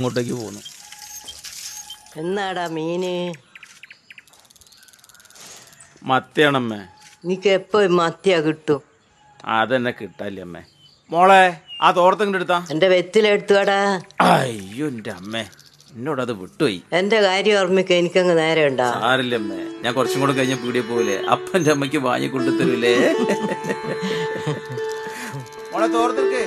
ഇങ്ങോട്ടേക്ക് പോന്നു എന്നാടാ മീന് മത്തിയാണമ്മേ നിനക്ക് എപ്പോ മത്തിയാ കിട്ടും അതെന്നെ കിട്ടാല്ലേ അമ്മേ മോളെ ആ തോർത്തങ്ങോട്ട് എടുത്താ എന്റെ വെത്തിലെടുത്തുവാടാ അയ്യോ എൻ്റെ അമ്മേ എന്നോട് അത് വിട്ടുപോയി എന്റെ കാര്യം ഓർമ്മിക്ക എനിക്കങ്ങ് നേരെ ഉണ്ടാ സാരില്ല അമ്മേ ഞാൻ കുറച്ചും കൂടെ കഴിഞ്ഞ പീടിയെ പോവില്ലേ അപ്പൻ്റെ അമ്മയ്ക്ക് വാങ്ങി കൊണ്ടു തരൂലേ മോളെ തോർത്തെടുക്കേ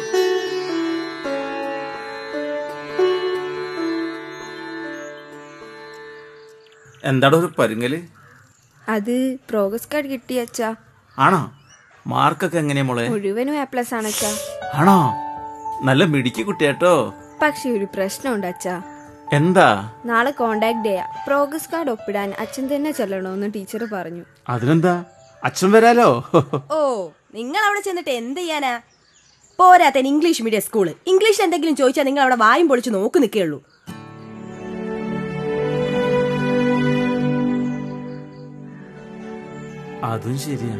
എന്താടോ ഒരു പരുങ്ങല് അത് പ്രോഗ്രസ് കാർഡ് കിട്ടി അച്ഛാ ആണോ മാർക്കൊക്കെ എങ്ങനെയാ മോളെ മുഴുവനും എ പ്ലസ് ആണ് അച്ഛാ ആണോ നല്ല മിടിക്ക് കുട്ടിയാട്ടോ പക്ഷെ ഒരു പ്രശ്നമുണ്ട് അച്ഛാ എന്താ നാളെ കോണ്ടാക്ട് ചെയ്യാ പ്രോഗ്രസ് കാർഡ് ഒപ്പിടാൻ അച്ഛൻ തന്നെ ചെല്ലണമെന്ന് ടീച്ചർ പറഞ്ഞു അതിനെന്താ അച്ഛൻ വരാലോ ഓ നിങ്ങൾ അവിടെ ചെന്നിട്ട് എന്ത് ചെയ്യാനാ പോരാത്തൻ ഇംഗ്ലീഷ് മീഡിയം സ്കൂള് ഇംഗ്ലീഷ് എന്തെങ്കിലും ചോദിച്ചാൽ നിങ്ങൾ അവിടെ വായും പൊളിച്ച് നോക്കി നിൽക്കുകയുള്ളൂ അതും ശരിയാ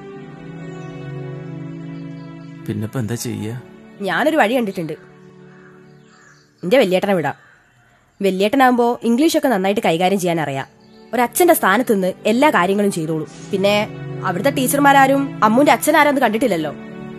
പിന്നിപ്പോ എന്താ ചെയ്യാ ഞാനൊരു വഴി കണ്ടിട്ടുണ്ട് എന്റെ വല്യേട്ടനെ വിടാം വല്യേട്ടനാകുമ്പോ ഇംഗ്ലീഷൊക്കെ നന്നായിട്ട് കൈകാര്യം ചെയ്യാൻ അറിയാം ഒരച്ഛന്റെ സ്ഥാനത്ത് നിന്ന് എല്ലാ കാര്യങ്ങളും ചെയ്തോളൂ പിന്നെ അവിടുത്തെ ടീച്ചർമാരാരും അമ്മുന്റെ അച്ഛനാരാന്ന് കണ്ടിട്ടില്ലല്ലോ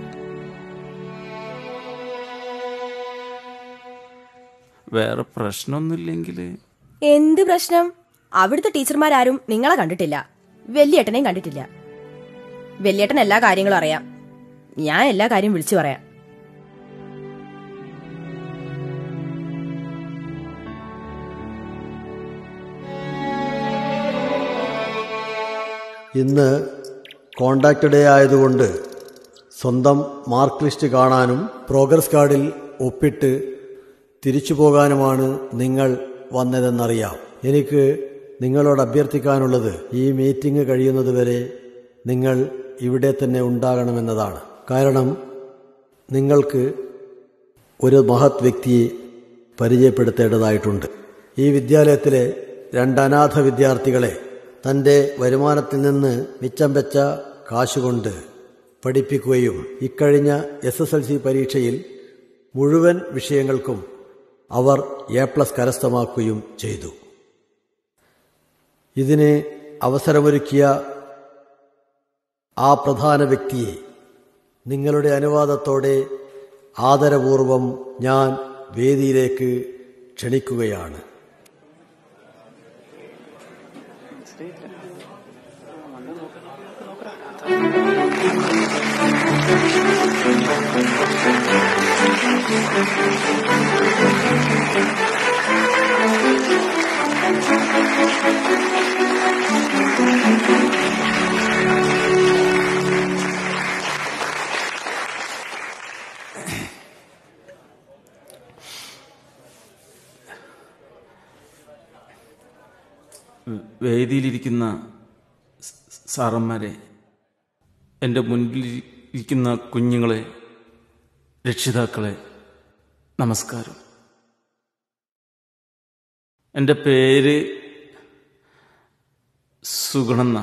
വേറെ പ്രശ്നമൊന്നുമില്ലെങ്കിൽ എന്ത് പ്രശ്നം അവിടുത്തെ ടീച്ചർമാരാരും നിങ്ങളെ കണ്ടിട്ടില്ല വല്യേട്ടനെയും കണ്ടിട്ടില്ല വല്യേട്ടൻ എല്ലാ കാര്യങ്ങളും അറിയാം ഞാൻ എല്ലാ കാര്യം വിളിച്ചു പറയാം ഇന്ന് കോണ്ടാക്ട് ഡേ ആയതുകൊണ്ട് സ്വന്തം മാർക്ക് ലിസ്റ്റ് കാണാനും പ്രോഗ്രസ് കാർഡിൽ ഒപ്പിട്ട് തിരിച്ചു പോകാനുമാണ് നിങ്ങൾ വന്നതെന്നറിയാം എനിക്ക് നിങ്ങളോട് അഭ്യർത്ഥിക്കാനുള്ളത് ഈ മീറ്റിംഗ് കഴിയുന്നതുവരെ നിങ്ങൾ ഇവിടെ തന്നെ ഉണ്ടാകണമെന്നതാണ് കാരണം നിങ്ങൾക്ക് ഒരു മഹത് വ്യക്തിയെ പരിചയപ്പെടുത്തേണ്ടതായിട്ടുണ്ട് ഈ വിദ്യാലയത്തിലെ രണ്ട് അനാഥ വിദ്യാർത്ഥികളെ തൻ്റെ വരുമാനത്തിൽ നിന്ന് മിച്ചം വെച്ച കാശുകൊണ്ട് പഠിപ്പിക്കുകയും ഇക്കഴിഞ്ഞ എസ് എസ് എൽ സി പരീക്ഷയിൽ മുഴുവൻ വിഷയങ്ങൾക്കും അവർ എ പ്ലസ് കരസ്ഥമാക്കുകയും ചെയ്തു ഇതിന് അവസരമൊരുക്കിയ ആ പ്രധാന വ്യക്തിയെ നിങ്ങളുടെ അനുവാദത്തോടെ ആദരപൂർവം ഞാൻ വേദിയിലേക്ക് ക്ഷണിക്കുകയാണ് വേദിയിലിരിക്കുന്ന സ് സാറന്മാരെ എൻ്റെ മുൻപിൽ ഇരിക്കുന്ന കുഞ്ഞുങ്ങളെ രക്ഷിതാക്കളെ നമസ്കാരം എൻ്റെ പേര് സുഗുണെന്ന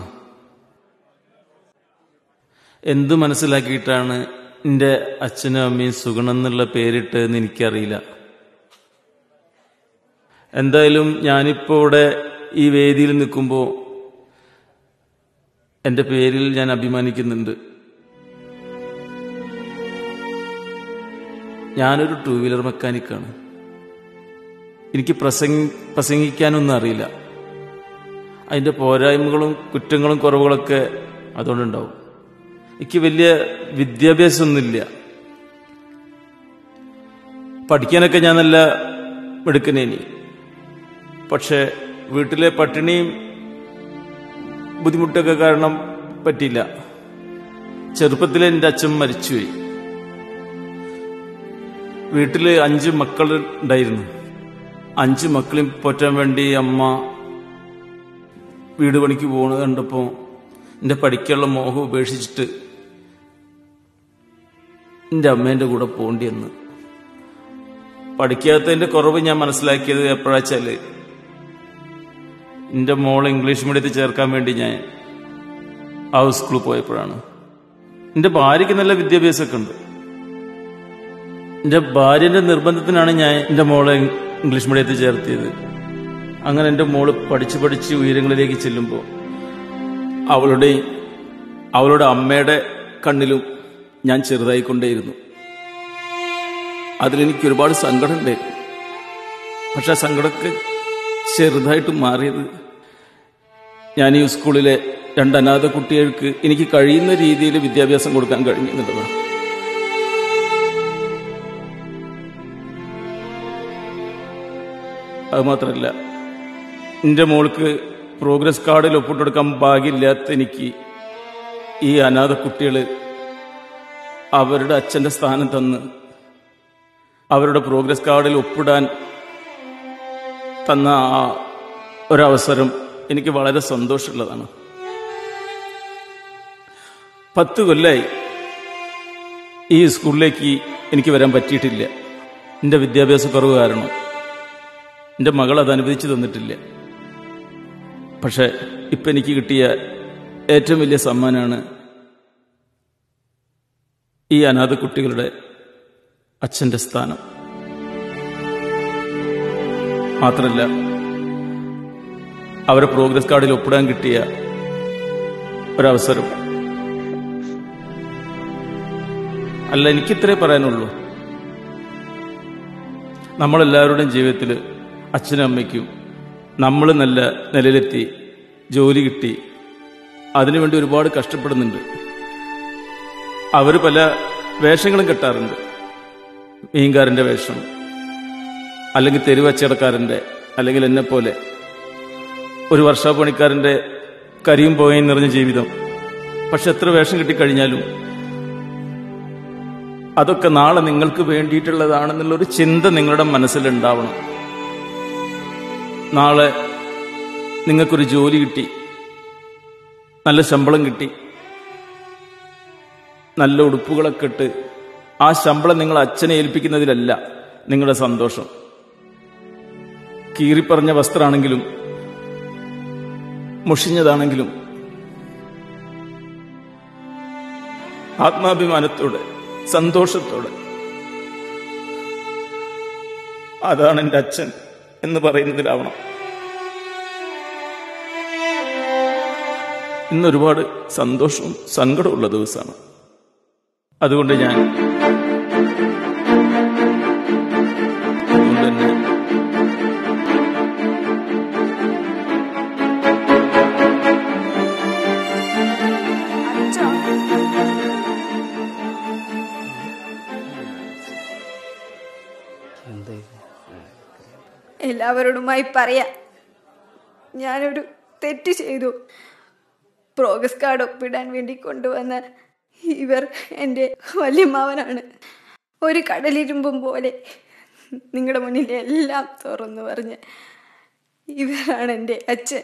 എന്ത് മനസ്സിലാക്കിയിട്ടാണ് എൻ്റെ അച്ഛനും അമ്മയും സുഗണെന്നുള്ള പേരിട്ടതെന്ന് എനിക്കറിയില്ല എന്തായാലും ഞാനിപ്പോൾ ഇവിടെ ഈ വേദിയിൽ നിൽക്കുമ്പോൾ എൻ്റെ പേരിൽ ഞാൻ അഭിമാനിക്കുന്നുണ്ട് ഞാനൊരു ടൂ വീലർ മെക്കാനിക്കാണ് എനിക്ക് പ്രസംഗി പ്രസംഗിക്കാനൊന്നും അറിയില്ല അതിൻ്റെ പോരായ്മകളും കുറ്റങ്ങളും കുറവുകളൊക്കെ അതുകൊണ്ടുണ്ടാവും എനിക്ക് വലിയ വിദ്യാഭ്യാസമൊന്നുമില്ല പഠിക്കാനൊക്കെ ഞാൻ നല്ല മിടുക്കനേനി പക്ഷേ വീട്ടിലെ പട്ടിണിയും ബുദ്ധിമുട്ടൊക്കെ കാരണം പറ്റിയില്ല ചെറുപ്പത്തിൽ എൻ്റെ അച്ഛൻ മരിച്ചുപോയി വീട്ടിൽ അഞ്ച് മക്കൾ ഉണ്ടായിരുന്നു അഞ്ച് മക്കളെയും പോറ്റാൻ വേണ്ടി അമ്മ വീട് പണിക്ക് പോകുന്നത് കണ്ടപ്പോൾ എൻ്റെ പഠിക്കാനുള്ള മോഹം ഉപേക്ഷിച്ചിട്ട് എൻ്റെ അമ്മേൻ്റെ കൂടെ പോകേണ്ടി വന്ന് പഠിക്കാത്തതിൻ്റെ കുറവ് ഞാൻ മനസ്സിലാക്കിയത് എപ്പോഴാച്ചാൽ എൻ്റെ മോളെ ഇംഗ്ലീഷ് മീഡിയത്തിൽ ചേർക്കാൻ വേണ്ടി ഞാൻ ആ സ്കൂളിൽ പോയപ്പോഴാണ് എൻ്റെ ഭാര്യയ്ക്ക് നല്ല വിദ്യാഭ്യാസമൊക്കെ ഉണ്ട് എൻ്റെ ഭാര്യൻ്റെ നിർബന്ധത്തിനാണ് ഞാൻ എൻ്റെ മോളെ ഇംഗ്ലീഷ് മീഡിയത്തിൽ ചേർത്തിയത് അങ്ങനെ എൻ്റെ മോള് പഠിച്ച് പഠിച്ച് ഉയരങ്ങളിലേക്ക് ചെല്ലുമ്പോൾ അവളുടെ അവളുടെ അമ്മയുടെ കണ്ണിലും ഞാൻ ചെറുതായിക്കൊണ്ടേയിരുന്നു അതിലെനിക്ക് ഒരുപാട് സങ്കടമുണ്ടായിരുന്നു പക്ഷെ ആ സങ്കടമൊക്കെ ചെറുതായിട്ട് മാറിയത് ഞാൻ ഈ സ്കൂളിലെ രണ്ട് അനാഥ കുട്ടികൾക്ക് എനിക്ക് കഴിയുന്ന രീതിയിൽ വിദ്യാഭ്യാസം കൊടുക്കാൻ കഴിഞ്ഞു എന്നുള്ളതാണ് അത് മാത്രമല്ല എൻ്റെ മോൾക്ക് പ്രോഗ്രസ് കാർഡിൽ ഒപ്പിട്ടെടുക്കാൻ ഭാഗ്യമില്ലാത്ത എനിക്ക് ഈ അനാഥ കുട്ടികൾ അവരുടെ അച്ഛൻ്റെ സ്ഥാനം തന്ന് അവരുടെ പ്രോഗ്രസ് കാർഡിൽ ഒപ്പിടാൻ തന്ന ആ ഒരവസരം എനിക്ക് വളരെ സന്തോഷമുള്ളതാണ് പത്ത് കൊല്ലായി ഈ സ്കൂളിലേക്ക് എനിക്ക് വരാൻ പറ്റിയിട്ടില്ല എൻ്റെ വിദ്യാഭ്യാസ കുറവ് കാരണം എൻ്റെ മകൾ അത് അനുവദിച്ചു തന്നിട്ടില്ല പക്ഷെ ഇപ്പം എനിക്ക് കിട്ടിയ ഏറ്റവും വലിയ സമ്മാനമാണ് ഈ അനാഥ കുട്ടികളുടെ അച്ഛൻ്റെ സ്ഥാനം മാത്രമല്ല അവരെ പ്രോഗ്രസ് കാർഡിൽ ഒപ്പിടാൻ കിട്ടിയ ഒരവസരം അല്ല എനിക്കിത്രേ പറയാനുള്ളൂ നമ്മളെല്ലാവരുടെയും ജീവിതത്തിൽ അച്ഛനും അമ്മയ്ക്കും നമ്മൾ നല്ല നിലയിലെത്തി ജോലി കിട്ടി അതിനുവേണ്ടി ഒരുപാട് കഷ്ടപ്പെടുന്നുണ്ട് അവർ പല വേഷങ്ങളും കെട്ടാറുണ്ട് മീൻകാരൻ്റെ വേഷം അല്ലെങ്കിൽ തെരുവച്ചടക്കാരൻ്റെ അല്ലെങ്കിൽ എന്നെ പോലെ ഒരു വർഷാപ്പണിക്കാരൻ്റെ കരിയും പോയും നിറഞ്ഞ ജീവിതം പക്ഷെ എത്ര വേഷം കിട്ടിക്കഴിഞ്ഞാലും അതൊക്കെ നാളെ നിങ്ങൾക്ക് വേണ്ടിയിട്ടുള്ളതാണെന്നുള്ളൊരു ചിന്ത നിങ്ങളുടെ മനസ്സിലുണ്ടാവണം നാളെ നിങ്ങൾക്കൊരു ജോലി കിട്ടി നല്ല ശമ്പളം കിട്ടി നല്ല ഉടുപ്പുകളൊക്കെ ഇട്ട് ആ ശമ്പളം നിങ്ങൾ അച്ഛനെ ഏൽപ്പിക്കുന്നതിലല്ല നിങ്ങളുടെ സന്തോഷം കീറിപ്പറഞ്ഞ വസ്ത്രമാണെങ്കിലും മുഷിഞ്ഞതാണെങ്കിലും ആത്മാഭിമാനത്തോടെ സന്തോഷത്തോടെ അതാണ് എൻ്റെ അച്ഛൻ എന്ന് പറയുന്നതിലാവണം ഇന്ന് ഒരുപാട് സന്തോഷവും സങ്കടമുള്ള ദിവസമാണ് അതുകൊണ്ട് ഞാൻ അതുകൊണ്ട് തന്നെ എല്ലാവരോടുമായി പറയാം ഞാനൊരു തെറ്റ് ചെയ്തു പ്രോഗ്രസ് കാർഡ് ഒപ്പിടാൻ വേണ്ടി കൊണ്ടുവന്ന ഇവർ എൻ്റെ വല്യമ്മാവനാണ് ഒരു കടലിരുമ്പും പോലെ നിങ്ങളുടെ മുന്നിൽ എല്ലാം തുറന്നു പറഞ്ഞ് ഇവരാണ് എൻ്റെ അച്ഛൻ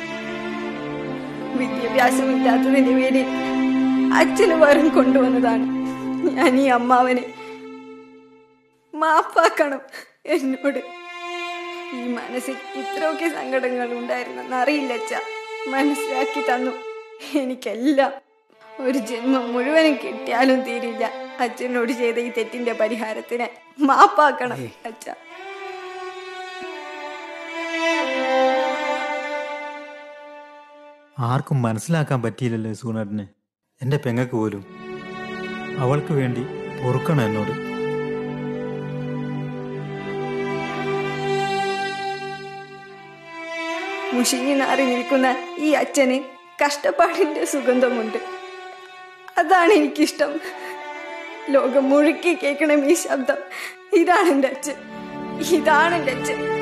വിദ്യാഭ്യാസമില്ലാത്തതിൻ്റെ പേരിൽ അച്ഛന് വരം കൊണ്ടുവന്നതാണ് ഞാൻ ഈ അമ്മാവനെ മാപ്പാക്കണം എന്നോട് ഈ മനസ്സിൽ ഇത്രയൊക്കെ സങ്കടങ്ങൾ ഉണ്ടായിരുന്നെന്ന് അറിയില്ല അച്ഛ മനസ്സിലാക്കി തന്നു എനിക്കെല്ലാം ഒരു ജന്മം മുഴുവനും കിട്ടിയാലും തീരില്ല അച്ഛനോട് ചെയ്ത ഈ തെറ്റിന്റെ പരിഹാരത്തിന് മാപ്പാക്കണം അച്ഛ ആർക്കും മനസ്സിലാക്കാൻ പറ്റിയില്ലല്ലോ സൂണേട്ടനെ എൻ്റെ പെങ്ങക്ക് പോലും അവൾക്ക് വേണ്ടി പൊറുക്കണം എന്നോട് മുഷിഞ്ഞു നാറി നിൽക്കുന്ന ഈ അച്ഛന് കഷ്ടപ്പാടിന്റെ സുഗന്ധമുണ്ട് അതാണ് എനിക്കിഷ്ടം ലോകം മുഴുക്കി കേൾക്കണം ഈ ശബ്ദം ഇതാണ് എൻ്റെ അച്ഛൻ ഇതാണ് എൻ്റെ അച്ഛൻ